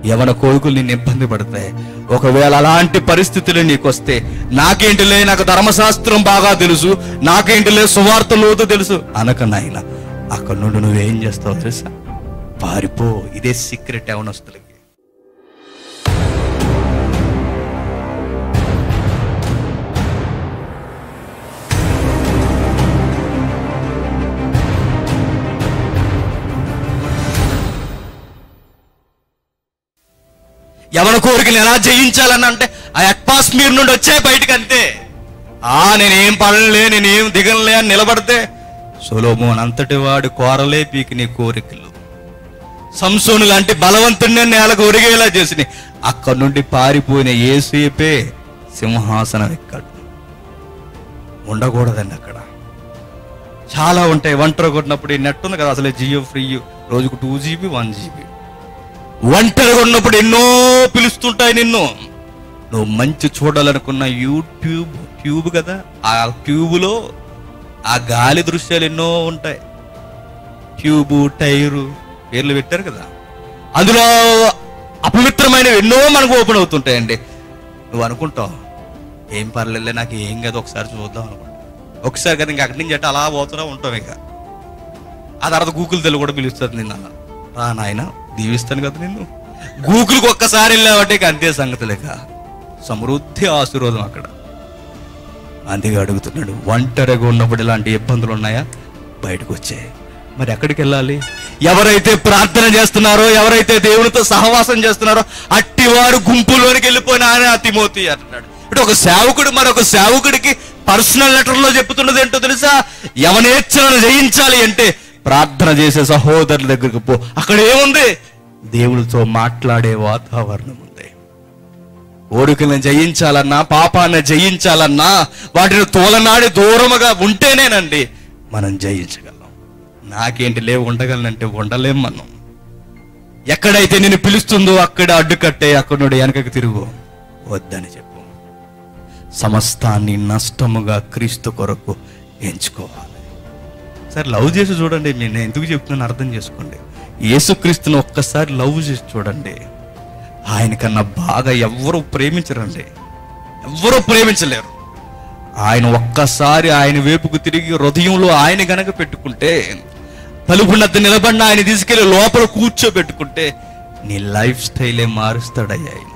యవన కోరికలు నిన్ను ఇబ్బంది పడతాయి ఒకవేళ అలాంటి పరిస్థితులు నీకు వస్తే నాకేంటిలే నాకు ధర్మశాస్త్రం బాగా తెలుసు నాకేంటిలే సువార్త లోతు తెలుసు అనక నాయన అక్కడ నుండి నువ్వేం చేస్తావు తెలుసా పారిపో ఇదే సీక్రెట్ యవనస్తులకి యవన కోరికలు ఎలా జయించాలని అంటే ఆ అట్మాస్ఫియర్ నుండి వచ్చే బయటకు అంతే ఆ నేనేం పడలే నేనేం దిగలే అని నిలబడితే సొలోమోన్ అంతటి వాడు కోరలే పీకి నీ కోరికలు సంసోను లాంటి బలవంతుడిని నేలకు ఒరిగేలా చేసినాయి అక్కడి నుండి పారిపోయిన ఏసేపే సింహాసనం ఎక్కాడు ఉండకూడదండి అక్కడ చాలా ఉంటాయి ఒంటరి కొట్టినప్పుడు ఈ నెట్ ఉంది కదా అసలే జియో ఫ్రీ రోజుకు టూ జీబీ వన్ జీబీ ఒంటరిగా ఉన్నప్పుడు ఎన్నో పిలుస్తుంటాయి నిన్ను నువ్వు మంచి చూడాలనుకున్న యూట్యూబ్ ట్యూబ్ కదా ఆ ట్యూబ్లో ఆ గాలి దృశ్యాలు ఎన్నో ఉంటాయి ట్యూబు టైరు పేర్లు పెట్టారు కదా అందులో అపవిత్రమైనవి ఎన్నో మనకు ఓపెన్ అవుతుంటాయండి నువ్వు అనుకుంటావు ఏం పర్లేదులే నాకు ఏం కాదు ఒకసారి చూద్దాం అనుకుంటా ఒకసారి కదా ఇంకా అక్కడి నుంచి అట్ట అలా పోతూనే ఉంటాం ఇంకా ఆ తర్వాత గూగుల్ తెలుగు కూడా పిలుస్తుంది నిన్న రా నాయన దీవిస్తాను కదా నిన్ను గూగుల్కి ఒక్కసారి వెళ్ళావంటే ఇక అంతే సంగతి లేక సమృద్ధి ఆశీర్వాదం అక్కడ అందుకే అడుగుతున్నాడు ఒంటరిగా ఉన్నప్పుడు ఇలాంటి ఇబ్బందులు ఉన్నాయా బయటకు వచ్చాయి మరి ఎక్కడికి వెళ్ళాలి ఎవరైతే ప్రార్థన చేస్తున్నారో ఎవరైతే దేవునితో సహవాసం చేస్తున్నారో అట్టివారు గుంపులోనికి వెళ్ళిపోయిన ఆయన తిమోతి అంటున్నాడు ఇప్పుడు ఒక సేవకుడు మరొక సేవకుడికి పర్సనల్ లెటర్లో చెప్తున్నది ఏంటో తెలుసా ఎవనేచ్ఛలను జయించాలి అంటే ప్రార్థన చేసే సహోదరుల దగ్గరికి పో అక్కడ ఏముంది దేవుడితో మాట్లాడే వాతావరణం ఉంది కోరికలను జయించాలన్నా పాపాన్ని జయించాలన్నా వాటిని తోలనాడి దూరముగా ఉంటేనేనండి మనం జయించగలం నాకేంటి లేవు ఉండగలనంటే ఉండలేం మనం ఎక్కడైతే నేను పిలుస్తుందో అక్కడ అడ్డుకట్టే అక్కడ నుండి వెనకకి తిరుగు వద్దని చెప్పు సమస్తాన్ని నష్టముగా క్రీస్తు కొరకు ఎంచుకోవాలి సరే లవ్ చేసి చూడండి నేను ఎందుకు చెప్తున్నాను అర్థం చేసుకోండి యేసుక్రీస్తుని ఒక్కసారి లవ్ చేసి చూడండి ఆయన కన్నా బాగా ఎవ్వరూ ప్రేమించరండి ఎవ్వరూ ప్రేమించలేరు ఆయన ఒక్కసారి ఆయన వైపుకు తిరిగి హృదయంలో ఆయన గనక పెట్టుకుంటే తలుపు నద్ద నిలబడిన ఆయన తీసుకెళ్లి లోపల కూర్చోబెట్టుకుంటే నీ లైఫ్ స్టైలే మారుస్తాడయ్యా ఆయన